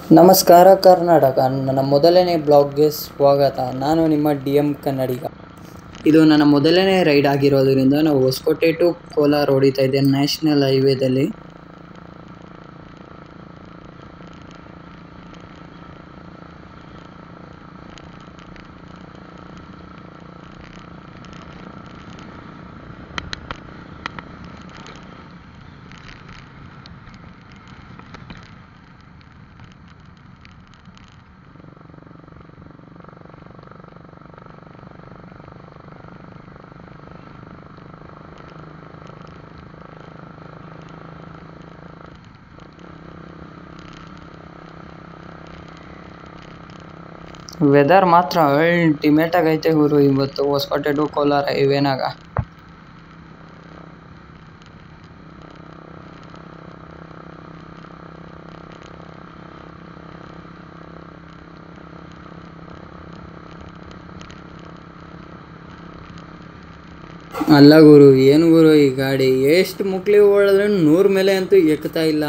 ನಮಸ್ಕಾರ ಕರ್ನಾಟಕ ನನ್ನ ಮೊದಲನೇ ಬ್ಲಾಗ್ಗೆ ಸ್ವಾಗತ ನಾನು ನಿಮ್ಮ ಡಿ ಎಮ್ ಕನ್ನಡಿಗ ಇದು ನನ್ನ ಮೊದಲನೇ ರೈಡ್ ಆಗಿರೋದ್ರಿಂದ ನಾವು ಹೊಸಕೋಟೆ ಟು ಕೋಲಾರ ಹೊಡಿತಾ ಇದ್ದೇನೆ ನ್ಯಾಷನಲ್ ಹೈವೇದಲ್ಲಿ ವೆದರ್ ಮಾತ್ರ ಅಲ್ಟಿಮೇಟ್ ಆಗೈತೆ ಗುರು ಇವತ್ತು ಹೊಸಕೋಟೆ ಟು ಕೋಲಾರ ಹೈವೇನಾಗ ಅಲ್ಲ ಗುರು ಏನು ಗುರು ಈ ಗಾಡಿ ಎಷ್ಟು ಮುಕ್ಲಿ ಓಡಿದ್ರೆ ನೂರ ಮೇಲೆ ಅಂತೂ ಎಕ್ತಾ ಇಲ್ಲ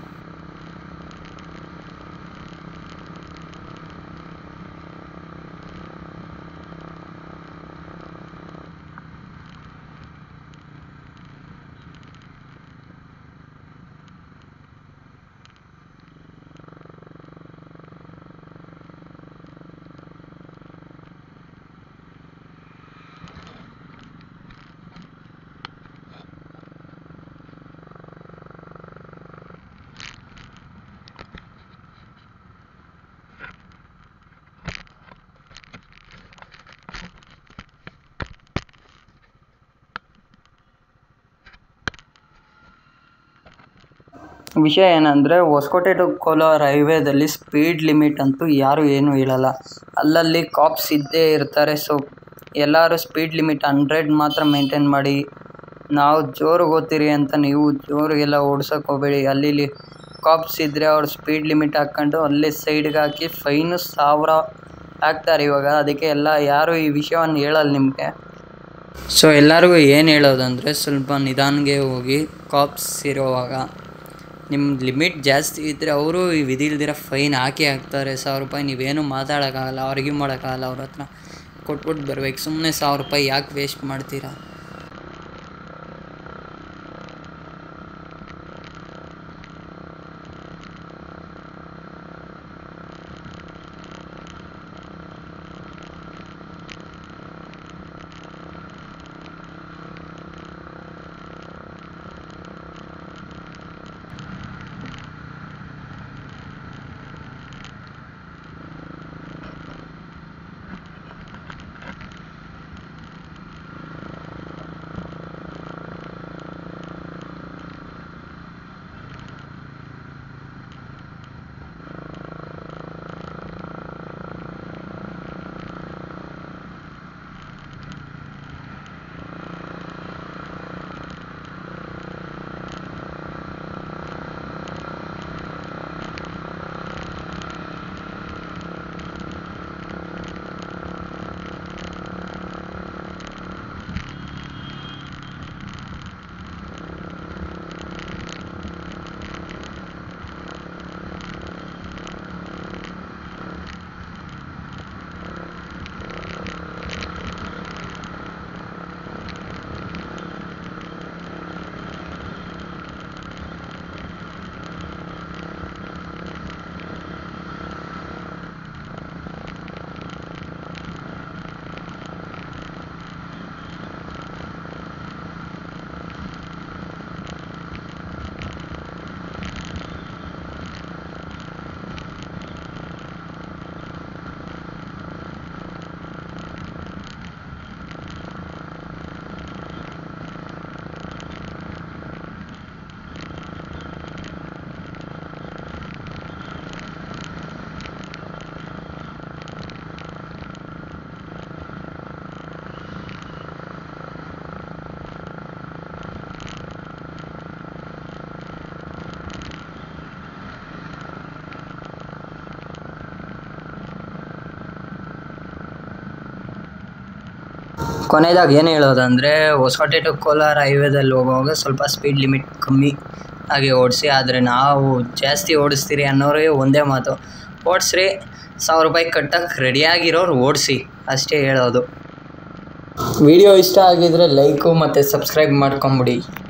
ವಿಷಯ ಏನಂದರೆ ಹೊಸಕೋಟೆ ಟು ಕೋಲಾರ ಹೈವೇದಲ್ಲಿ ಸ್ಪೀಡ್ ಲಿಮಿಟ್ ಅಂತೂ ಯಾರು ಏನೂ ಹೇಳಲ್ಲ ಅಲ್ಲಲ್ಲಿ ಕಾಪ್ಸ್ ಇದ್ದೇ ಇರ್ತಾರೆ ಸೊ ಎಲ್ಲರೂ ಸ್ಪೀಡ್ ಲಿಮಿಟ್ ಹಂಡ್ರೆಡ್ ಮಾತ್ರ ಮೇಂಟೈನ್ ಮಾಡಿ ನಾವು ಜೋರಿಗೆ ಓದ್ತೀರಿ ಅಂತ ನೀವು ಜೋರಿಗೆಲ್ಲ ಓಡ್ಸೋಕೆ ಹೋಗಬೇಡಿ ಅಲ್ಲಿ ಇಲ್ಲಿ ಕಾಪ್ಸ್ ಇದ್ದರೆ ಅವ್ರು ಸ್ಪೀಡ್ ಲಿಮಿಟ್ ಹಾಕ್ಕೊಂಡು ಅಲ್ಲೇ ಸೈಡ್ಗೆ ಹಾಕಿ ಫೈನು ಸಾವಿರ ಹಾಕ್ತಾರೆ ಇವಾಗ ಅದಕ್ಕೆ ಎಲ್ಲ ಯಾರು ಈ ವಿಷಯವನ್ನು ಹೇಳಲ್ಲ ನಿಮಗೆ ಸೊ ಎಲ್ಲರಿಗೂ ಏನು ಹೇಳೋದಂದರೆ ಸ್ವಲ್ಪ ನಿಧಾನಗೆ ಹೋಗಿ ಕಾಪ್ಸ್ ಇರೋವಾಗ ನಿಮ್ಮ ಲಿಮಿಟ್ ಜಾಸ್ತಿ ಇದ್ದರೆ ಅವರು ವಿಧಿಲ್ದಿರ ಫೈನ್ ಹಾಕಿ ಹಾಕ್ತಾರೆ ಸಾವಿರ ರೂಪಾಯಿ ನೀವೇನು ಮಾತಾಡೋಕ್ಕಾಗಲ್ಲ ಆರ್ಗ್ಯೂ ಮಾಡೋಕ್ಕಾಗಲ್ಲ ಅವ್ರ ಹತ್ರ ಕೊಟ್ಬಿಟ್ಟು ಬರ್ಬೇಕು ಸುಮ್ಮನೆ ಸಾವಿರ ರೂಪಾಯಿ ಯಾಕೆ ವೇಸ್ಟ್ ಮಾಡ್ತೀರಾ ಕೊನೆಯದಾಗಿ ಏನು ಹೇಳೋದಂದರೆ ಹೊಸಕೋಟೆ ಟು ಕೋಲಾರ ಹೈವೇದಲ್ಲಿ ಹೋಗುವಾಗ ಸ್ವಲ್ಪ ಸ್ಪೀಡ್ ಲಿಮಿಟ್ ಕಮ್ಮಿ ಆಗಿ ಓಡಿಸಿ ಆದರೆ ನಾವು ಜಾಸ್ತಿ ಓಡಿಸ್ತೀರಿ ಅನ್ನೋರೇ ಒಂದೇ ಮಾತು ಓಡಿಸ್ರಿ ಸಾವಿರ ರೂಪಾಯಿ ಕಟ್ಟಕ್ಕೆ ರೆಡಿಯಾಗಿರೋರು ಓಡಿಸಿ ಅಷ್ಟೇ ಹೇಳೋದು ವಿಡಿಯೋ ಇಷ್ಟ ಆಗಿದರೆ ಲೈಕು ಮತ್ತು ಸಬ್ಸ್ಕ್ರೈಬ್ ಮಾಡ್ಕೊಂಬಿಡಿ